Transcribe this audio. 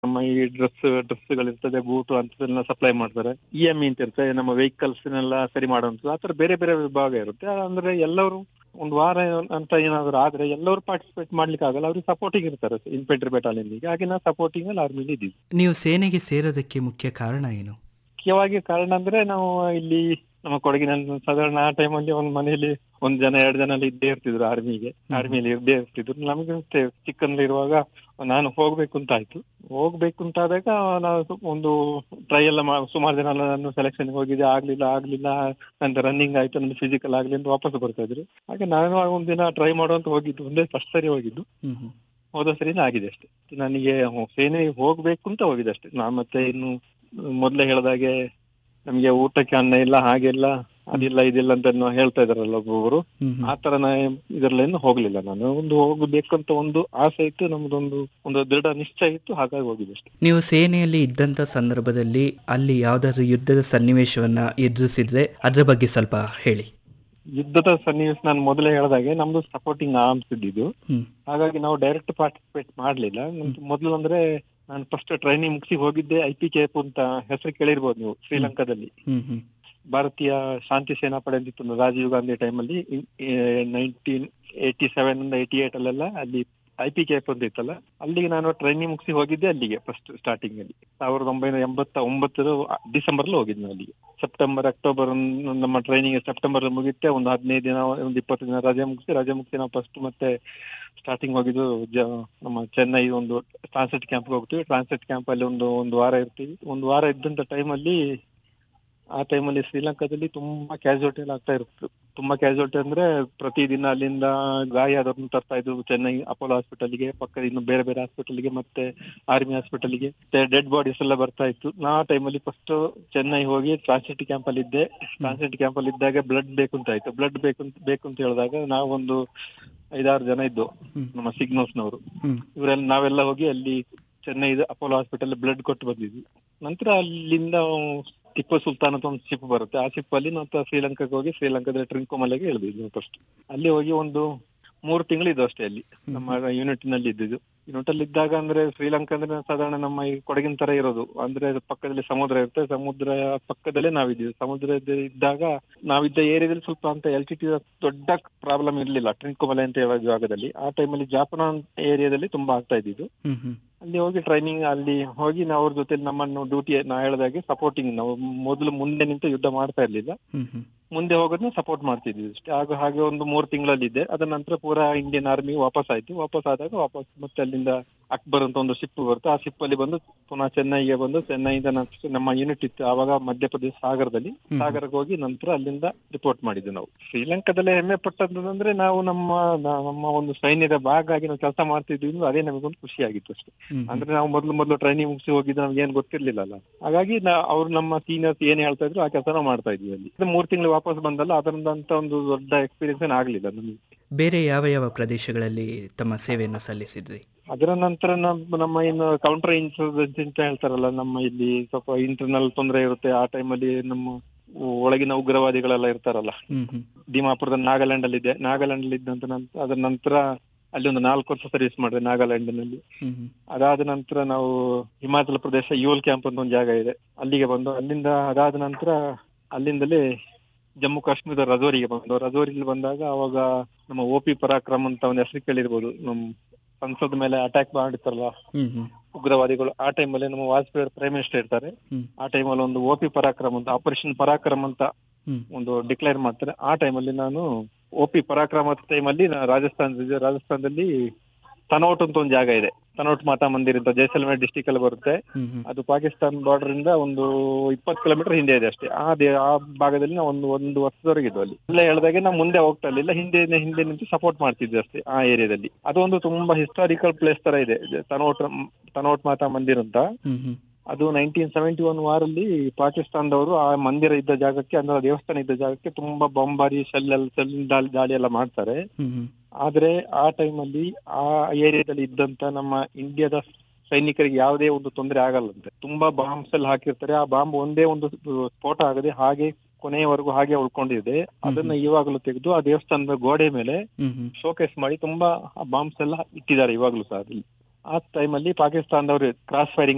ನಮ್ಮ ಈ ಡ್ರೆಸ್ ಡ್ರೆಸ್ಗಳಿರ್ತದೆ ಬೂಟು ಅಂತದನ್ನ ಸಪ್ಲೈ ಮಾಡ್ತಾರೆ ಇ ಎಂ ಅಂತ ಇರ್ತದೆ ನಮ್ಮ ವೆಹಿಕಲ್ಸ್ ನೆಲ್ಲ ಸರಿ ಮಾಡುವಂಥದ್ದು ಆತರ ಬೇರೆ ಬೇರೆ ವಿಭಾಗ ಇರುತ್ತೆ ಅಂದ್ರೆ ಎಲ್ಲರೂ ಒಂದು ವಾರ ಅಂತ ಏನಾದ್ರು ಆದ್ರೆ ಎಲ್ಲರೂ ಪಾರ್ಟಿಸಿಪೇಟ್ ಮಾಡ್ಲಿಕ್ಕೆ ಆಗಲ್ಲ ಅವ್ರಿಗೆ ಸಪೋರ್ಟಿಂಗ್ ಇರ್ತಾರೆ ಇನ್ಫೆಂಟ್ರಿ ಬೆಟಾಲಿಯನ್ಗೆ ಹಾಗೆ ನಾವು ಸಪೋರ್ಟಿಂಗ್ ಅಲ್ಲಿ ಆರ್ಮಿಲಿ ಇದ್ದೀವಿ ನೀವು ಸೇನೆಗೆ ಸೇರೋದಕ್ಕೆ ಮುಖ್ಯ ಕಾರಣ ಏನು ಮುಖ್ಯವಾಗಿ ಕಾರಣ ಅಂದ್ರೆ ನಾವು ಇಲ್ಲಿ ನಮ್ಮ ಕೊಡಗಿನಲ್ಲಿ ಸಾಧಾರಣ ಆ ಟೈಮಲ್ಲಿ ಒಂದು ಮನೆಯಲ್ಲಿ ಒಂದ್ ಜನ ಎರಡು ಜನ ಅಲ್ಲಿ ಇದ್ದೇ ಇರ್ತಿದ್ರು ಆರ್ಮಿಗೆ ಆರ್ಮಿಯಲ್ಲಿ ಇದ್ದೇ ಇರ್ತಿದ್ರು ನಮಗೆ ಅಷ್ಟೇ ಚಿಕ್ಕಂದಿರುವಾಗ ನಾನು ಹೋಗ್ಬೇಕು ಅಂತ ಆಯ್ತು ಹೋಗ್ಬೇಕು ಅಂತ ಆದಾಗ ನಾವು ಒಂದು ಟ್ರೈ ಎಲ್ಲ ಮಾ- ಸುಮಾರು ಜನ ನಾನು ಸೆಲೆಕ್ಷನ್ ಹೋಗಿದ್ದೆ ಆಗ್ಲಿಲ್ಲ ಆಗ್ಲಿಲ್ಲ ನಂದು ರನ್ನಿಂಗ್ ಆಯ್ತು ನಂದು ಫಿಸಿಕಲ್ ಆಗ್ಲಿ ಅಂತ ವಾಪಸ್ ಬರ್ತಾ ಇದ್ರು ಹಾಗೆ ನಾನು ಒಂದಿನ ಟ್ರೈ ಮಾಡುವಂತ ಹೋಗಿದ್ದು ಒಂದೇ ಫಸ್ಟ್ ಸರಿ ಹೋಗಿದ್ದು ಹ್ಮ್ ಹ್ಮ್. ಹೋದ ಸರಿನೇ ಆಗಿದೆ ಅಷ್ಟೇ ನನಗೆ ಸೇನೆಗೆ ಹೋಗ್ಬೇಕು ಅಂತ ಹೋಗಿದೆ ಅಷ್ಟೇ ನಾ ಮತ್ತೆ ಇನ್ನು ಮೊದ್ಲೇ ಹೇಳ್ದಾಗೆ ನಮ್ಗೆ ಊಟಕ್ಕೆ ಅನ್ನ ಇಲ್ಲ ಹಾಗೆಲ್ಲ ಅದಿಲ್ಲ ಇದಿಲ್ಲ ಅಂತ ಏನೋ ಹೇಳ್ತಾ ಇದಾರಲ್ಲ ಒಬ್ಬೊಬ್ರು ಹ್ಮ್ ಹ್ಮ್. ಆ ತರ ನಾ ಇದ್ರಲ್ಲೇನು ಹೋಗ್ಲಿಲ್ಲ ನಾನು ಒಂದು ಹೋಗ್ಬೇಕಂತ ಒಂದು ಆಸೆ ಇತ್ತು ನಮ್ದೊಂದು ಒಂದು ದೃಢ ನಿಶ್ಚಯ ಇತ್ತು ಹಾಗಾಗಿ ಹೋಗಿದೆ ಅಷ್ಟೇ ನೀವು ಸೇನೆಯಲ್ಲಿ ಇದ್ದಂತ ಸಂದರ್ಭದಲ್ಲಿ ಅಲ್ಲಿ ಯಾವ್ದಾದ್ರು ಯುದ್ಧದ ಸನ್ನಿವೇಶವನ್ನ ಎದುರಿಸಿದ್ರೆ ಅದ್ರ ಬಗ್ಗೆ ಸ್ವಲ್ಪ ಹೇಳಿ ಯುದ್ಧದ ಸನ್ನಿವೇಶ ನಾನು ಮೊದಲೇ ಹೇಳ್ದಾಗೆ ನಮ್ದು ಸಪೋರ್ಟಿಂಗ್ ಆರ್ಮ್ಸ್ ಇದ್ದಿದ್ದು ಹ್ಮ್ ಹಾಗಾಗಿ ನಾವು ಡೈರೆಕ್ಟ್ ಪಾರ್ಟಿಸಿಪೇಟ್ ಮಾಡ್ಲಿಲ್ಲ ನಮ್ದು ಮೊದಲು ಅಂದ್ರೆ ನಾನು ಫಸ್ಟ್ ಟ್ರೈನಿಂಗ್ ಮುಗಿಸಿ ಹೋಗಿದ್ದೆ ಐ ಪಿ ಕೆ ಎಫ್ ಅಂತ ಹೆಸರು ಕೇಳಿರ್ಬೋದು ನೀವು ಶ್ರೀಲಂಕಾದಲ್ಲಿ ಹ್ಮ್ ಹ್ಮ್ ಭಾರತೀಯ ಶಾಂತಿ ಸೇನಾ ಪಡೆ ಅಂತ ಇತ್ತು ರಾಜೀವ್ ಗಾಂಧಿ ಟೈಮಲ್ಲಿ ನೈನ್ಟೀನ್ ಏಯ್ಟಿ ಸೆವೆನ್ ಇಂದ ಏಯ್ಟಿ ಏಟ್ ಅಲ್ಲೆಲ್ಲ ಅಲ್ಲಿ ಐ ಪಿ ಕೆ ಎಫ್ ಅಂತ ಇತ್ತಲ್ಲ ಅಲ್ಲಿಗೆ ನಾನು ಟ್ರೈನಿಂಗ್ ಮುಗಿಸಿ ಹೋಗಿದ್ದೆ ಅಲ್ಲಿಗೆ ಫಸ್ಟ್ ಸ್ಟಾರ್ಟಿಂಗ್ ಅಲ್ಲಿ ಸಾವಿರದ ಒಂಬೈನೂರ ಎಂಬತ್ತ ಒಂಬತ್ತರ ಡಿಸೆಂಬರ್ ಅಲ್ಲಿ ಹೋಗಿದ್ದು ನಾನು ಅಲ್ಲಿಗೆ ಸೆಪ್ಟೆಂಬರ್ ಅಕ್ಟೋಬರ್ ಒಂದು ನಮ್ಮ ಟ್ರೈನಿಂಗ್ ಸೆಪ್ಟೆಂಬರ್ ಅಲ್ಲಿ ಮುಗಿತ್ತೆ ಒಂದು ಹದಿನೈದು ದಿನ ಒಂದು ಇಪ್ಪತ್ತು ದಿನ ರಜೆ ಮುಗಿಸಿ ರಜೆ ಮುಗಿಸಿ ನಾವು ಫಸ್ಟ್ ಮತ್ತೆ ಸ್ಟಾರ್ಟಿಂಗ್ ಹೋಗಿದ್ದು ಜ- ನಮ್ಮ ಚೆನ್ನೈ ಒಂದು ಟ್ರಾನ್ಸಿಟ್ ಕ್ಯಾಂಪ್ ಹೋಗ್ತೀವಿ ಟ್ರಾನ್ಸಿಟ್ ಕ್ಯಾಂಪ್ ಅಲ್ಲಿ ಒಂದು ಒಂದು ವಾರ ಇರ್ತೀವಿ ಒಂದು ವಾರ ಇದ್ದಂತ ಟೈಮಲ್ಲಿ ಆ ಟೈಮಲ್ಲಿ ಶ್ರೀಲಂಕಾದಲ್ಲಿ ತುಂಬಾ ಕ್ಯಾಶುಯಾಲಿಟಿ ಎಲ್ಲ ಆಗ್ತಾ ಇರುತ್ತೆ ತುಂಬಾ ಕ್ಯಾಶುಯಾಲಿಟಿ ಅಂದ್ರೆ ಪ್ರತಿದಿನ ಅಲ್ಲಿಂದ ಗಾಯ ಆದವ್ರನ್ನ ತರ್ತಾ ಇದ್ರು ಚೆನ್ನೈ ಅಪೋಲೋ ಹಾಸ್ಪಿಟಲ್ಗೆ ಪಕ್ಕದ ಇನ್ನು ಬೇರೆ ಬೇರೆ ಹಾಸ್ಪಿಟಲ್ಗೆ ಮತ್ತೆ ಆರ್ಮಿ ಹಾಸ್ಪಿಟಲ್ಗೆ ಡೆಡ್ ಬಾಡೀಸ್ ಎಲ್ಲ ಬರ್ತಾ ಇತ್ತು ನಾ ಟೈಮಲ್ಲಿ ಫಸ್ಟ್ ಚೆನ್ನೈ ಹೋಗಿ ಟ್ರಾನ್ಸಿಟ್ ಕ್ಯಾಂಪ್ ಅಲ್ಲಿ ಇದ್ದೆ ಟ್ರಾನ್ಸಿಟ್ ಕ್ಯಾಂಪ್ ಅಲ್ಲಿ ಇದ್ದಾಗ ಬ್ಲಡ್ ಬೇಕು ಅಂತ ಆಯ್ತು ಬ್ಲಡ್ ಬೇಕು ಅಂತ ಬೇಕು ಅಂತ ಹೇಳಿದಾಗ ನಾವೊಂದು ಐದಾರು ಜನ ಇದ್ದು ಹ್ಮ್. ನಮ್ಮ ಸಿಗ್ನಲ್ಸ್ ನವರು ಹ್ಮ್ ಇವರೆಲ್ಲ ನಾವೆಲ್ಲ ಹೋಗಿ ಅಲ್ಲಿ ಚೆನ್ನೈದ ಅಪೋಲೋ ಹಾಸ್ಪಿಟಲ್ ಬ್ಲಡ್ ಕೊಟ್ಟು ಬಂದಿದ್ವಿ ನಂತರ ಅಲ್ಲಿಂದ ಟಿಪ್ಪು ಸುಲ್ತಾನ್ ಅಂತ ಒಂದು ಶಿಪ್ ಬರುತ್ತೆ ಆ ಶಿಪ್ ಅಲ್ಲಿ ನಾವು ಶ್ರೀಲಂಕಾಗೆ ಹೋಗಿ ಶ್ರೀಲಂಕಾದ ಟ್ರಿಂಕೋಮಲೆಗೆ ಇಳಿದಿದ್ವಿ ಫಸ್ಟ್ ಅಲ್ಲಿ ಹೋಗಿ ಒಂದು ಮೂರು ತಿಂಗಳಿದ್ದು ಅಷ್ಟೇ ಅಲ್ಲಿ ನಮ್ಮ ಯೂನಿಟ್ ನಲ್ಲಿ ಇದ್ದಿದ್ದು ಯೂನಿಟ್ ಅಲ್ಲಿ ಇದ್ದಾಗ ಅಂದ್ರೆ ಶ್ರೀಲಂಕಾ ಅಂದ್ರೆ ಸಾಧಾರಣ ನಮ್ಮ ಈ ಕೊಡಗಿನ ತರ ಇರೋದು ಅಂದ್ರೆ ಪಕ್ಕದಲ್ಲಿ ಸಮುದ್ರ ಇರುತ್ತೆ ಸಮುದ್ರ ಪಕ್ಕದಲ್ಲೇ ನಾವಿದ್ದೀವಿ ಸಮುದ್ರ ಇದ್ದಾಗ ನಾವಿದ್ದ ಏರಿಯಾದಲ್ಲಿ ಸ್ವಲ್ಪ ಅಂತ ಎಲ್ಟಿಟಿ ದೊಡ್ಡ ಪ್ರಾಬ್ಲಮ್ ಇರ್ಲಿಲ್ಲ ಟ್ರಿಂಕೋಮಲೆ ಅಂತ ಹೇಳೋ ಜಾಗದಲ್ಲಿ ಆ ಟೈಮಲ್ಲಿ ಜಾಪನ ಏರಿಯಾದಲ್ಲಿ ತುಂಬಾ ಆಗ್ತಾ ಇದ್ದಿದ್ದು ಹ್ಮ್ ಹ್ಮ್ ಅಲ್ಲಿ ಹೋಗಿ ಟ್ರೈನಿಂಗ್ ಅಲ್ಲಿ ಹೋಗಿ ನಾವು ಅವ್ರ ಜೊತೆ ನಮ್ಮನ್ನು ಡ್ಯೂಟಿ ನಾ ಹೇಳ್ದಾಗೆ ಸಪೋರ್ಟಿಂಗ್ ನಾವು ಮೊದಲು ಮುಂದೆ ನಿಂತು ಯುದ್ಧ ಮಾಡ್ತಾ ಇರ್ಲಿಲ್ಲ ಹ್ಮ್ ಹ್ಮ್ ಮುಂದೆ ಹೋಗೋದನ್ನ ಸಪೋರ್ಟ್ ಮಾಡ್ತಿದ್ವಿ ಅಷ್ಟೇ ಆಗ ಹಾಗೆ ಒಂದು ಮೂರು ತಿಂಗಳಲ್ಲಿ ಇದ್ದೆ ಅದ ನಂತರ ಪೂರಾ ಇಂಡಿಯನ್ ಆರ್ಮಿ ವಾಪಸ್ ಆಯ್ತು ವಾಪಸ್ ಆದಾಗ ವಾಪಸ್ ಮತ್ತೆ ಅಲ್ಲಿಂದ ಅಕ್ಬರ್ ಅಂತ ಒಂದು ಶಿಪ್ ಬರುತ್ತೆ ಆ ಶಿಪ್ ಅಲ್ಲಿ ಬಂದು ಪುನಃ ಚೆನ್ನೈಗೆ ಬಂದು ಚೆನ್ನೈಯಿಂದ ನಂತರ ನಮ್ಮ ಯೂನಿಟ್ ಇತ್ತು ಆವಾಗ ಮಧ್ಯಪ್ರದೇಶ ಸಾಗರದಲ್ಲಿ ಹ್ಮ್. ಸಾಗರಕ್ಕೆ ಹೋಗಿ ನಂತರ ಅಲ್ಲಿಂದ ರಿಪೋರ್ಟ್ ಮಾಡಿದ್ವಿ ನಾವು ಶ್ರೀಲಂಕಾದಲ್ಲಿ ಹೆಮ್ಮೆ ಪಟ್ಟದಂದ್ರೆ ನಾವು ನಮ್ಮ ನಾ- ನಮ್ಮ ಒಂದು ಸೈನ್ಯದ ಭಾಗ ಆಗಿ ನಾವು ಕೆಲಸ ಮಾಡ್ತಿದ್ವಿ ಅಂದ್ರೆ ಅದೇ ನಮಗೊಂದು ಖುಷಿ ಆಗಿತ್ತು ಅಷ್ಟೇ ಹ್ಮ್ ಹ್ಮ್. ಅಂದ್ರೆ ನಾವು ಮೊದಲು ಮೊದಲು ಟ್ರೈನಿಂಗ್ ಮುಗಿಸಿ ಹೋಗಿದ್ದು ನಮ್ಗೆ ಏನ್ ಗೊತ್ತಿರ್ಲಿಲ್ಲಲ್ಲ ಹಾಗಾಗಿ ನಾ ಅವ್ರು ನಮ್ಮ ಸೀನಿಯರ್ಸ್ ಏನ್ ಹೇಳ್ತಾ ಇದ್ರು ಆ ಕೆಲಸನ ಮಾಡ್ತಾ ಇದ್ವಿ ಅಲ್ಲಿ ಅದು ಮೂರ್ ತಿಂಗಳು ವಾಪಸ್ ಬಂದಲ್ಲ ಅದರಿಂದ ಅಂತ ಒಂದು ದೊಡ್ಡ ಎಕ್ಸ್ಪೀರಿಯನ್ಸ್ ಏನ್ ಆಗ್ಲಿಲ್ಲ ನಮಗೆ ಬೇರೆ ಯಾವ ಯಾವ ಪ್ರದೇಶಗಳಲ್ಲಿ ತಮ್ಮ ಸೇವೆಯನ್ನು ಸಲ್ಲಿಸಿದ್ರಿ ಅದರ ನಂತರ ನಮ್ಮ ನಮ್ಮ ಇನ್ನು ಕೌಂಟರ್ ಇನ್ಸೂರೆನ್ಸ್ ಅಂತ ಹೇಳ್ತಾರಲ್ಲ ನಮ್ಮ ಇಲ್ಲಿ ಸ್ವಲ್ಪ ಇಂಟರ್ನಲ್ ತೊಂದರೆ ಇರುತ್ತೆ ಆ ಟೈಮಲ್ಲಿ ನಮ್ಮ ಒಳಗಿನ ಉಗ್ರವಾದಿಗಳೆಲ್ಲ ಇರ್ತಾರಲ್ಲ ಹ್ಮ್ ಹ್ಮ್ ದಿಮಾಪುರದ ನಾಗಾಲ್ಯಾಂಡ್ ಅಲ್ಲಿ ಇದೆ ನಾಗಾಲ್ಯಾಂಡ್ ಅಲ್ಲಿ ಇದ್ದಂತ ನಂತರ ಅದರ ನಂತರ ಅಲ್ಲಿ ಒಂದು ನಾಲ್ಕು ವರ್ಷ ಸರ್ವಿಸ್ ಮಾಡಿದೆ ನಾಗಾಲ್ಯಾಂಡ್ ನಲ್ಲಿ ಹ್ಮ್ ಹ್ಮ್ ಅದಾದ ನಂತರ ನಾವು ಹಿಮಾಚಲ ಪ್ರದೇಶ ಯುವಲ್ ಕ್ಯಾಂಪ್ ಅಂತ ಒಂದು ಜಾಗ ಇದೆ ಅಲ್ಲಿಗೆ ಬಂದು ಅಲ್ಲಿಂದ ಅದಾದ ನಂತರ ಅಲ್ಲಿಂದಲೇ ಜಮ್ಮು ಕಾಶ್ಮೀರದ ರಜೋರಿಗೆ ಬಂದು ರಜೋರಿಗೆ ಬಂದಾಗ ಅವಾಗ ನಮ್ಮ ಒ ಪಿ ಪರಾಕ್ರಮ್ ಅಂತ ಒಂದು ಹೆಸರು ಕೇಳಿರ್ಬೋದು ನಮ್ಮ ಸಂಸದ ಮೇಲೆ ಅಟ್ಯಾಕ್ ಮಾಡಿರ್ತಾರಲ್ಲ ಹ್ಮ್ ಹ್ಮ್ ಉಗ್ರವಾದಿಗಳು ಆ ಟೈಮಲ್ಲಿ ನಮ್ಮ ವಾಜಪೇಯಿ ಪ್ರೈಮ್ ಮಿನಿಸ್ಟರ್ ಇರ್ತಾರೆ ಹ್ಮ್. ಆ ಟೈಮಲ್ಲಿ ಒಂದು ಒ ಪಿ ಪರಾಕ್ರಮ್ ಅಂತ ಆಪರೇಷನ್ ಪರಾಕ್ರಮ್ ಅಂತ ಹ್ಮ್. ಒಂದು ಡಿಕ್ಲೇರ್ ಮಾಡ್ತಾರೆ ಆ ಟೈಮಲ್ಲಿ ನಾನು ಒ ಪಿ ಪರಾಕ್ರಮ ಟೈಮಲ್ಲಿ ರಾಜಸ್ಥಾನ ರಾಜಸ್ಥಾನದಲ್ಲಿ ತನೋಟ್ ಅಂತ ಒಂದು ಜಾಗ ಇದೆ ತನೋಟ್ ಮಾತಾ ಮಂದಿರ್ ಅಂತ ಜೈಸಲ್ಮೇರ್ ಡಿಸ್ಟಿಕ್ ಅಲ್ಲಿ ಬರುತ್ತೆ ಹ್ಮ್ ಹ್ಮ್ ಅದು ಪಾಕಿಸ್ತಾನ ಬಾರ್ಡರ್ ಇಂದ ಒಂದು ಇಪ್ಪತ್ತು ಕಿಲೋಮೀಟರ್ ಹಿಂದೆ ಇದೆ ಅಷ್ಟೇ ಆ ದೇ- ಆ ಭಾಗದಲ್ಲಿ ನಾವು ಒಂದು ಒಂದು ವರ್ಷದವರೆಗೆ ಇದ್ವು ಅಲ್ಲಿ ಅಲ್ಲೇ ಹೇಳ್ದಾಗೆ ನಾವು ಮುಂದೆ ಹೋಗ್ತಾ ಇರ್ಲಿಲ್ಲ ಹಿಂದೆ ಹಿಂದೆ ನಿಂತು ಸಪೋರ್ಟ್ ಮಾಡ್ತಿದ್ವಿ ಅಷ್ಟೇ ಆ ಏರಿಯಾದಲ್ಲಿ ಅದೊಂದು ತುಂಬಾ ಹಿಸ್ಟಾರಿಕಲ್ ಪ್ಲೇಸ್ ತರ ಇದೆ ತನೋಟ್ ತನೋಟ್ ಮಾತಾ ಮಂದಿರ್ ಅಂತ ಹ್ಮ್ ಹ್ಮ್ ಅದು ನೈನ್ಟೀನ್ ಸೆವೆಂಟಿ ಒನ್ ವಾರಲ್ಲಿ ಪಾಕಿಸ್ತಾನದವರು ಆ ಮಂದಿರ ಇದ್ದ ಜಾಗಕ್ಕೆ ಅಂದ್ರೆ ಆ ದೇವಸ್ಥಾನ ಇದ್ದ ಜಾಗಕ್ಕೆ ತುಂಬಾ ಬಾಂಬಾರಿ ಶೆಲ್ ಎಲ್ಲ ಶೆಲ್ ದಾಳಿ ದಾಳಿ ಎಲ್ಲ ಮಾಡ್ತಾರೆ ಹ್ಮ್ ಹ್ಮ್ ಆದ್ರೆ ಆ ಟೈಮಲ್ಲಿ ಆ ಏರಿಯಾದಲ್ಲಿ ಇದ್ದಂತ ನಮ್ಮ ಇಂಡಿಯಾದ ಸೈನಿಕರಿಗೆ ಯಾವುದೇ ಒಂದು ತೊಂದರೆ ಆಗಲ್ಲಂತೆ ತುಂಬಾ ಬಾಂಬ್ಸ್ ಎಲ್ಲ ಹಾಕಿರ್ತಾರೆ ಆ ಬಾಂಬ್ ಒಂದೇ ಒಂದು ಸ್ಫೋಟ ಆಗದೆ ಹಾಗೆ ಕೊನೆಯವರೆಗೂ ಹಾಗೆ ಉಳ್ಕೊಂಡಿದೆ ಅದನ್ನ ಇವಾಗಲೂ ತೆಗೆದು ಆ ದೇವಸ್ಥಾನದ ಗೋಡೆ ಮೇಲೆ ಹ್ಮ್ ಹ್ಮ್ ಶೋಕೇಸ್ ಮಾಡಿ ತುಂಬಾ ಬಾಂಬ್ಸ್ ಎಲ್ಲ ಇಟ್ಟಿದ್ದಾರೆ ಇವಾಗ್ಲೂ ಸಹ ಅದ್ರಲ್ಲಿ ಆ ಟೈಮಲ್ಲಿ ಪಾಕಿಸ್ತಾನದವರು ಕ್ರಾಸ್ ಫೈರಿಂಗ್